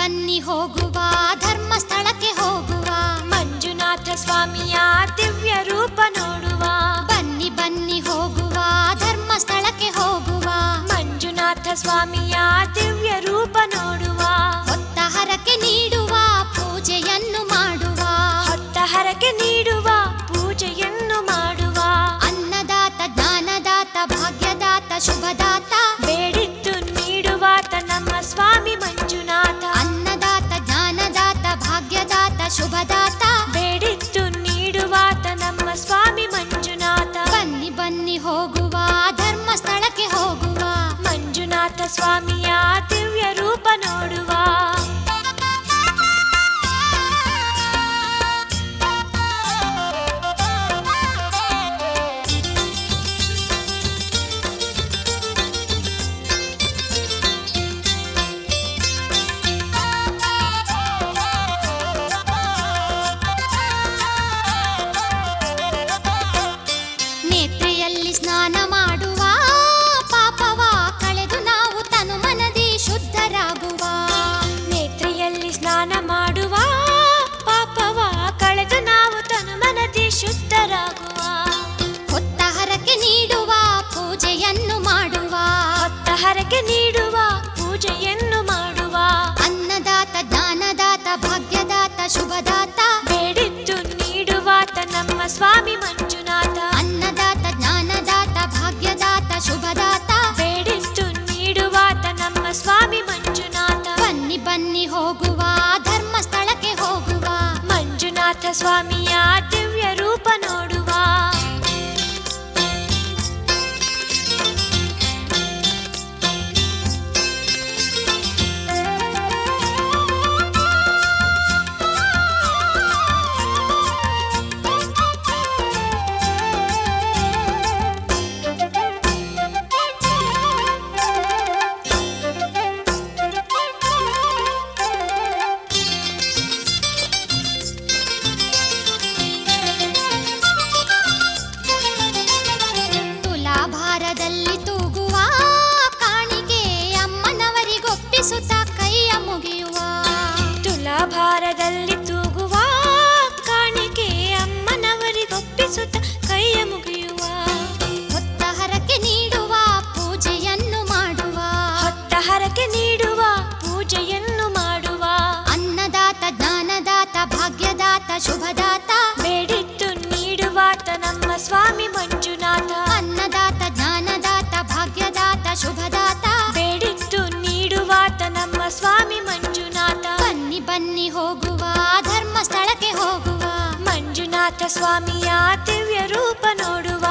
ಬನ್ನಿ ಹೋಗುವ ಧರ್ಮಸ್ಥಳಕ್ಕೆ ಹೋಗುವ ಮಂಜುನಾಥ ಸ್ವಾಮಿಯ ದಿವ್ಯ ರೂಪ ನೋಡುವ ಬನ್ನಿ ಬನ್ನಿ ಹೋಗುವ ಧರ್ಮಸ್ಥಳಕ್ಕೆ ಹೋಗುವ ಮಂಜುನಾಥ ಸ್ವಾಮಿಯ ದಿವ್ಯ ರೂಪ ನೋಡುವ ಹೊತ್ತ ಹರಕೆ ನೀಡುವ ಪೂಜೆಯನ್ನು ಮಾಡುವ ಹೊತ್ತ ಹರಕೆ ನೀಡುವ ಪೂಜೆಯನ್ನು ಮಾಡುವ ಅನ್ನದಾತ ಜ್ಞಾನದಾತ ಭಾಗ್ಯದಾತ ಶುಭದಾತ ಬೇಡಿದ್ದು ನೀಡುವಾತ ನಮ್ಮ ಸ್ವಾಮಿ ಮಂಜುನಾಥ ಅನ್ನದಾತ ಜ್ಞಾನದಾತ ಭಾಗ್ಯದಾತ ಶುಭದಾತ ಬೇಡಿದ್ದು ನೀಡುವಾತ ನಮ್ಮ ಸ್ವಾಮಿ ಮಂಜುನಾಥ ಬನ್ನಿ ಬನ್ನಿ ಹೋಗುವ ಧರ್ಮಸ್ಥಳಕ್ಕೆ ಹೋಗುವ ಮಂಜುನಾಥ ಸ್ವಾಮಿಯ ದಿವ್ಯ ರೂಪ ನೋಡುವ ನೇತ್ರೆಯಲ್ಲಿ ಸ್ನಾನ ಮಾಡುವ ಪಾಪವ ಕಳೆದು ನಾವು ತನು ಮನದಿ ಶುದ್ಧರಾಗುವ ನೇತ್ರಿಯಲ್ಲಿ ಸ್ನಾನ ಮಾಡುವ ಪಾಪವ ಕಳೆದು ನಾವು ತನು ಮನದಿ ಶುದ್ಧರಾಗುವ ಹೊತ್ತ ಹರಕೆ ನೀಡುವ ಪೂಜೆಯನ್ನು ಮಾಡುವ ಹೊತ್ತ ಹರಕೆ ನೀಡುವ ಪೂಜೆಯನ್ನು ಮಾಡುವ ಅನ್ನದಾತ ಜ್ಞಾನದಾತ ಭಾಗ್ಯದಾತ ಶುಭದಾತ ಬೇಡಿದ್ದು ನೀಡುವಾತ ನಮ್ಮ ಸ್ವಾಮಿ ಮಂಜುನಾಥ ಅನ್ನದಾತ ಜ್ಞಾನದಾತ ಭಾಗ್ಯದಾತ ಶುಭದಾತ ಬೇಡಿದ್ದು ನೀಡುವಾತ ನಮ್ಮ ಸ್ವಾಮಿ ಮಂಜುನಾಥ ಬನ್ನಿ ಬನ್ನಿ ಹೋಗುವ ಧರ್ಮಸ್ಥಳಕ್ಕೆ ಹೋಗುವ ಮಂಜುನಾಥ ಸ್ವಾಮಿಯ ದಿವ್ಯ ರೂಪ ನೋಡುವ ತುಲಾಭಾರದಲ್ಲಿ ತೂಗುವ ಕಾಣಿಕೆ ಅಮ್ಮನವರಿಗೊಪ್ಪಿಸುತ್ತ ಕೈಯ ಮುಗಿಯುವ ತುಲಾಭಾರದಲ್ಲಿ ತೂಗುವ ಕಾಣಿಕೆ ಅಮ್ಮನವರಿಗೊಪ್ಪಿಸುತ್ತ ಕೈಯ ಮುಗಿಯುವ ಹೊತ್ತ ಹರಕೆ ನೀಡುವ ಪೂಜೆಯನ್ನು ಮಾಡುವ ಹೊತ್ತ ಹರಕೆ ನೀಡುವ ಪೂಜೆಯನ್ನು ಮಾಡುವ ಅನ್ನದಾತ ಜ್ಞಾನದಾತ ಭಾಗ್ಯದಾತ ಶುಭದಾತ ಬೇಡಿದ್ದು ನೀಡುವಾತ ನಮ್ಮ ಸ್ವಾಮಿ ಮಂಜುನಾಥ ಅನ್ನದಾತ ಜ್ಞಾನದಾತ ಭಾಗ್ಯದಾತ ಶುಭದಾತ ಬೇಡಿದ್ದು ನೀಡುವಾತ ನಮ್ಮ ಸ್ವಾಮಿ ಮಂಜುನಾಥ ಬನ್ನಿ ಬನ್ನಿ ಹೋಗುವ ಧರ್ಮಸ್ಥಳಕ್ಕೆ ಹೋಗುವ ಮಂಜುನಾಥ ಸ್ವಾಮಿಯ ದಿವ್ಯ ರೂಪ ನೋಡುವ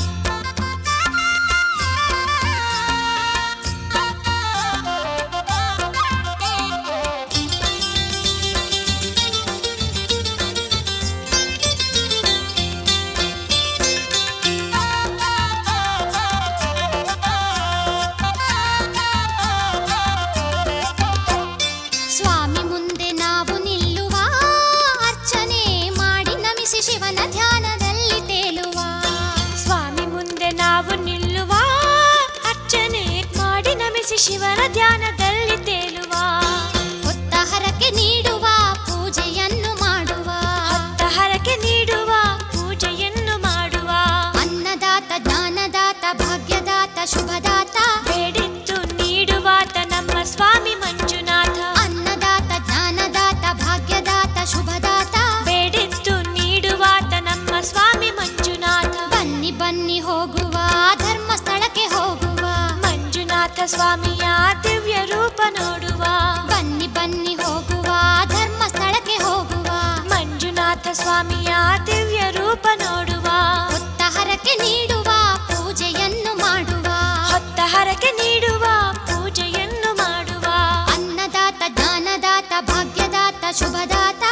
ಸ್ವಾಮಿ ಮುಂದೆ ನಾವು ನಿಲ್ಲುವ ಅರ್ಚನೆ ಮಾಡಿ ನಮಿಸಿ ಶಿವನ ಧ್ಯಾನದಲ್ಲಿ ತೇಲುವ ಸ್ವಾಮಿ ಮುಂದೆ ನಾವು ನಿಲ್ಲುವ ಅರ್ಚನೆ ಮಾಡಿ ನಮಿಸಿ ಶಿವನ ಧ್ಯಾನದಲ್ಲಿ ತೇಲುವ ಹೊತ್ತ ಹರಕೆ ನೀಡುವ ಪೂಜೆಯನ್ನು ಮಾಡುವ ಹೊತ್ತ ಹರಕೆ ನೀಡುವ ಪೂಜೆಯನ್ನು ಮಾಡುವ ಅನ್ನದಾತ ಜ್ಞಾನದಾತ ಭಾಗ್ಯದಾತ ಶುಭದಾತ ಬೇಡಿದ್ದು ನೀಡುವಾತ ನಮ್ಮ ಸ್ವಾಮಿ ಮಂಜುನಾಥ ಅನ್ನದಾತ ಜ್ಞಾನದಾತ ಭಾಗ್ಯದಾತ ಶುಭದಾತ ಬೇಡಿದ್ದು ನೀಡುವಾತ ನಮ್ಮ ಸ್ವಾಮಿ ಮಂಜುನಾಥ ಬನ್ನಿ ಬನ್ನಿ ಹೋಗುವ ಧರ್ಮಸ್ಥಳಕ್ಕೆ ಹೋಗುವ ಮಂಜುನಾಥ ಸ್ವಾಮಿಯ ದಿವ್ಯ ರೂಪ ನೋಡುವ ಬನ್ನಿ ಬನ್ನಿ ಹೋಗುವ ಧರ್ಮಸ್ಥಳಕ್ಕೆ ಹೋಗುವ ಮಂಜುನಾಥ ಸ್ವಾಮಿಯ ದಿವ್ಯ ರೂಪ ನೋಡುವ ಹೊತ್ತ ಹರಕೆ ನೀಡುವ ಪೂಜೆಯನ್ನು ಮಾಡುವ ಹೊತ್ತ ಹರಕೆ ನೀಡುವ ಪೂಜೆಯನ್ನು ಮಾಡುವ ಅನ್ನದಾತ ಜ್ಞಾನದಾತ ಭಾಗ್ಯದಾತ ಶುಭದಾತ